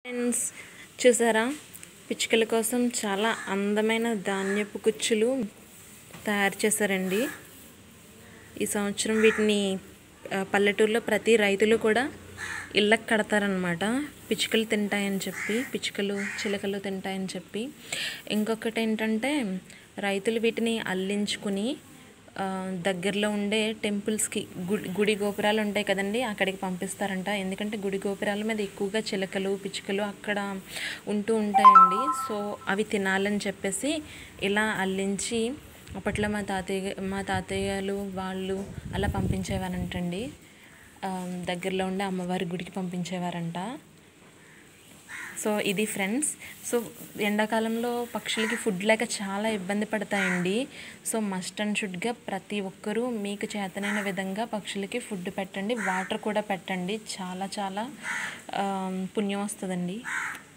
friends చూసారా పిచ్చుకల కోసం చాలా అందమైన ధాన్యపు కుచ్చులు తయారు చేశారండి ఈ సంవత్సరం వీటిని ఆ, పల్లెటూరులో ప్రతి రైతులు కూడా ఇళ్ళకి కడతారనమాట పిచ్చుకలు తింటాయని చెప్పి పిచ్చుకలు చిలకలు తింటాయని చెప్పి ఇంకొకటి ఏంటంటే రైతులు వీటిని అల్లించుకుని ఆ, దగ్గరలో ఉండే టెంపుల్స్కి గుడి గుడి గోపురాలు ఉంటాయి కదండి అక్కడికి పంపిస్తారంట ఎందుకంటే గుడి గోపురాల మీద ఎక్కువగా చిలకలు పిచ్చుకలు అక్కడ ఉంటూ ఉంటాయండి సో అవి తినాలని చెప్పేసి ఇలా అల్లించి అప్పట్లో మా తాతయ్య మా తాతయ్యలు వాళ్ళు అలా పంపించేవారంటండి ఆ, దగ్గరలో ఉండే అమ్మవారి గుడికి పంపించేవారంట సో ఇది ఫ్రెండ్స్ సో ఎండాకాలంలో పక్షులకి ఫుడ్ లేక చాలా ఇబ్బంది పడతాయండి సో మస్ట్ అండ్ షుడ్గా ప్రతి ఒక్కరూ మీకు చేతనైన విధంగా పక్షులకి ఫుడ్ పెట్టండి వాటర్ కూడా పెట్టండి చాలా చాలా ఆ, పుణ్యం వస్తుందండి